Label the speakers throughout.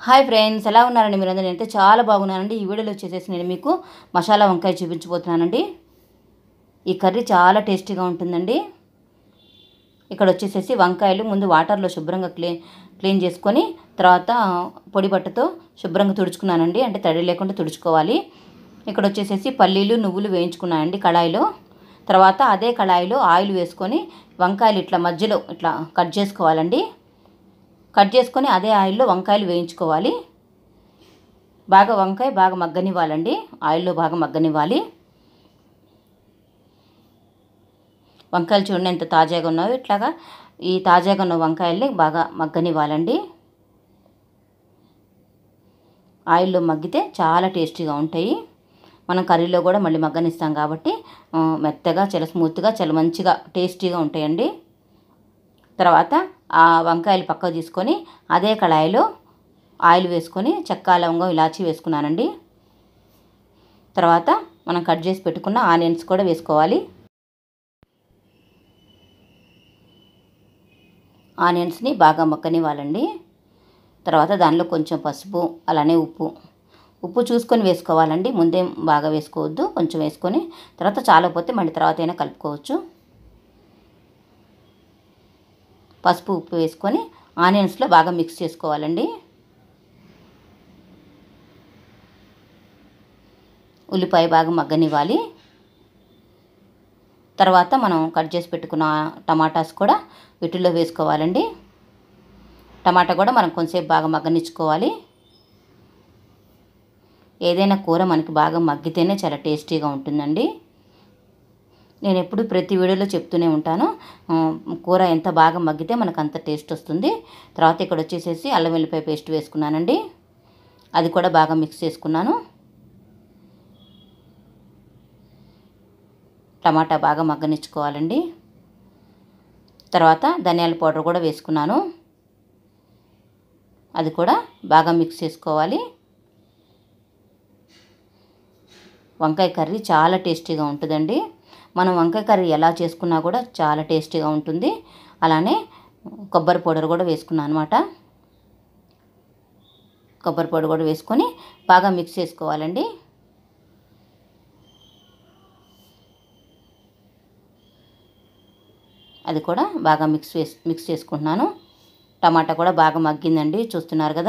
Speaker 1: hi friends ఎలా ఉన్నారండి మీరందరూ నేనైతే చాలా బాగున్నానండి ఈ వీడియోలో వచ్చేసేసి నేను మీకు మసాలా వంకాయ చూపించబోతున్నానండి ఈ కర్రీ చాలా టేస్టీగా ఉంటుందండి ఇక్కడ వచ్చేసేసి వంకాయలు ముందు వాటర్లో శుభ్రంగా క్లీన్ క్లీన్ చేసుకొని తర్వాత పొడి బట్టతో శుభ్రంగా తుడుచుకున్నానండి అంటే తడి లేకుండా తుడుచుకోవాలి ఇక్కడ వచ్చేసేసి పల్లీలు నువ్వులు వేయించుకున్నానండి కళాయిలో తర్వాత అదే కళాయిలో ఆయిల్ వేసుకొని వంకాయలు ఇట్లా మధ్యలో ఇట్లా కట్ చేసుకోవాలండి కట్ చేసుకొని అదే ఆయిల్లో వంకాయలు వేయించుకోవాలి బాగా వంకాయ బాగా మగ్గనివ్వాలండి ఆయిల్లో బాగా మగ్గనివ్వాలి వంకాయలు చూడండి ఎంత తాజాగా ఉన్నాయో ఇట్లాగా ఈ తాజాగా ఉన్న వంకాయల్ని బాగా మగ్గనివ్వాలండి ఆయిల్లో మగ్గితే చాలా టేస్టీగా ఉంటాయి మనం కర్రీలో కూడా మళ్ళీ మగ్గనిస్తాం కాబట్టి ఆ, మెత్తగా చాలా స్మూత్గా చాలా మంచిగా టేస్టీగా ఉంటాయండి తర్వాత ఆ వంకాయలు పక్కకు తీసుకొని అదే కళాయిలో ఆయిల్ వేసుకొని చెక్క లవంగం ఇలాచి వేసుకున్నానండి తర్వాత మనం కట్ చేసి పెట్టుకున్న ఆనియన్స్ కూడా వేసుకోవాలి ఆనియన్స్ని బాగా మగ్గనివ్వాలండి తర్వాత దానిలో కొంచెం పసుపు అలానే ఉప్పు ఉప్పు చూసుకొని వేసుకోవాలండి ముందే బాగా వేసుకోవద్దు కొంచెం వేసుకొని తర్వాత చాలకపోతే మళ్ళీ తర్వాత అయినా కలుపుకోవచ్చు పసుపు ఉప్పు వేసుకొని ఆనియన్స్లో బాగా మిక్స్ చేసుకోవాలండి ఉల్లిపాయ బాగా మగ్గనివ్వాలి తర్వాత మనం కట్ చేసి పెట్టుకున్న టమాటాస్ కూడా వీటిల్లో వేసుకోవాలండి టమాటా కూడా మనం కొంచెంసేపు బాగా మగ్గనిచ్చుకోవాలి ఏదైనా కూర మనకి బాగా మగ్గితేనే చాలా టేస్టీగా ఉంటుందండి నేను ఎప్పుడు ప్రతి వీడియోలో చెప్తూనే ఉంటాను ఆ, కూర ఎంత బాగా మగ్గితే మనకు అంత టేస్ట్ వస్తుంది తర్వాత ఇక్కడ వచ్చేసేసి అల్లం వెల్లిపాయ పేస్ట్ వేసుకున్నానండి అది కూడా బాగా మిక్స్ చేసుకున్నాను టమాటా బాగా మగ్గనిచ్చుకోవాలండి తర్వాత ధనియాల పౌడర్ కూడా వేసుకున్నాను అది కూడా బాగా మిక్స్ చేసుకోవాలి వంకాయ కర్రీ చాలా టేస్టీగా ఉంటుందండి మనం వంకాయ కర్రీ ఎలా చేసుకున్నా కూడా చాలా టేస్టీగా ఉంటుంది అలానే కొబ్బరి పౌడర్ కూడా వేసుకున్నాను అనమాట కొబ్బరి పొడి కూడా వేసుకొని బాగా మిక్స్ చేసుకోవాలండి అది కూడా బాగా మిక్స్ వేసి మిక్స్ చేసుకుంటున్నాను టమాటా కూడా బాగా మగ్గిందండి చూస్తున్నారు కదా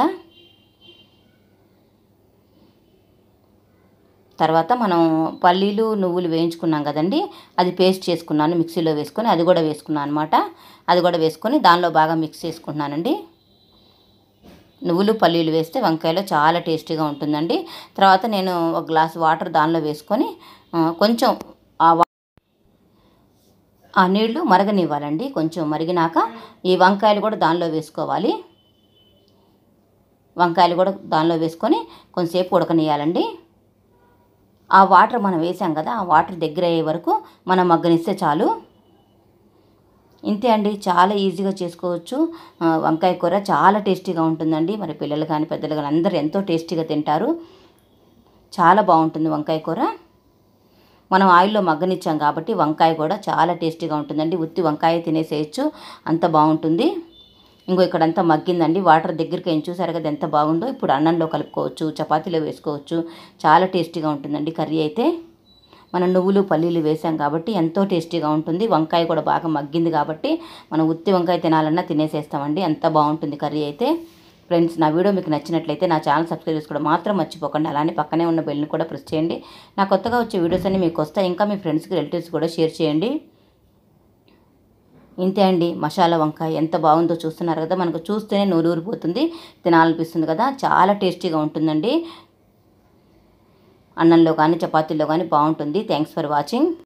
Speaker 1: తర్వాత మనం పల్లీలు నువ్వులు వేయించుకున్నాం కదండి అది పేస్ట్ చేసుకున్నాను మిక్సీలో వేసుకొని అది కూడా వేసుకున్నాను అనమాట అది కూడా వేసుకొని దానిలో బాగా మిక్స్ చేసుకుంటున్నానండి నువ్వులు పల్లీలు వేస్తే వంకాయలో చాలా టేస్టీగా ఉంటుందండి తర్వాత నేను ఒక గ్లాస్ వాటర్ దానిలో వేసుకొని ఆ, కొంచెం ఆ వా- ఆ నీళ్లు మరగనివ్వాలండి కొంచెం మరిగినాక ఈ వంకాయలు కూడా దానిలో వేసుకోవాలి వంకాయలు కూడా దానిలో వేసుకొని కొంచెంసేపు ఉడకనియాలండి ఆ వాటర్ మనం వేసాం కదా ఆ వాటర్ దగ్గర అయ్యే వరకు మనం మగ్గనిస్తే చాలు ఇంతే అండి చాలా ఈజీగా చేసుకోవచ్చు ఆ, వంకాయ కూర చాలా టేస్టీగా ఉంటుందండి మరి పిల్లలు కానీ పెద్దలు కానీ అందరూ ఎంతో టేస్టీగా తింటారు చాలా బాగుంటుంది వంకాయ కూర మనం ఆయిల్లో మగ్గనిచ్చాం కాబట్టి వంకాయ కూడా చాలా టేస్టీగా ఉంటుందండి ఉత్తి వంకాయ తినేసేయచ్చు అంత బాగుంటుంది ఇంకో ఇక్కడంతా మగ్గిందండి వాటర్ దగ్గరికి ఏం చూసారు కదా ఎంత బాగుందో ఇప్పుడు అన్నంలో కలుపుకోవచ్చు చపాతీలో వేసుకోవచ్చు చాలా టేస్టీగా ఉంటుందండి కర్రీ అయితే మనం నువ్వులు పల్లీలు వేసాం కాబట్టి ఎంతో టేస్టీగా ఉంటుంది వంకాయ కూడా బాగా మగ్గింది కాబట్టి మనం ఉత్తి వంకాయ తినాలన్నా తినేసేస్తామండి అంత బాగుంటుంది కర్రీ అయితే ఫ్రెండ్స్ నా వీడియో మీకు నచ్చినట్లయితే నా ఛానల్ సబ్స్క్రైబ్ చేసుకోవడం మాత్రం మర్చిపోకండి అలానే పక్కనే ఉన్న బెల్ని కూడా ప్రెస్ చేయండి నా కొత్తగా వచ్చే వీడియోస్ అన్ని మీకు వస్తాయి ఇంకా మీ ఫ్రెండ్స్కి రిలేటివ్స్ కూడా షేర్ చేయండి ఇంతే అండి మసాలా వంకాయ ఎంత బాగుందో చూస్తున్నారు కదా మనకు చూస్తేనే నూరు ఊరిపోతుంది తినాలనిపిస్తుంది కదా చాలా టేస్టీగా ఉంటుందండి అన్నంలో కానీ చపాతీల్లో కానీ బాగుంటుంది థ్యాంక్స్ ఫర్ వాచింగ్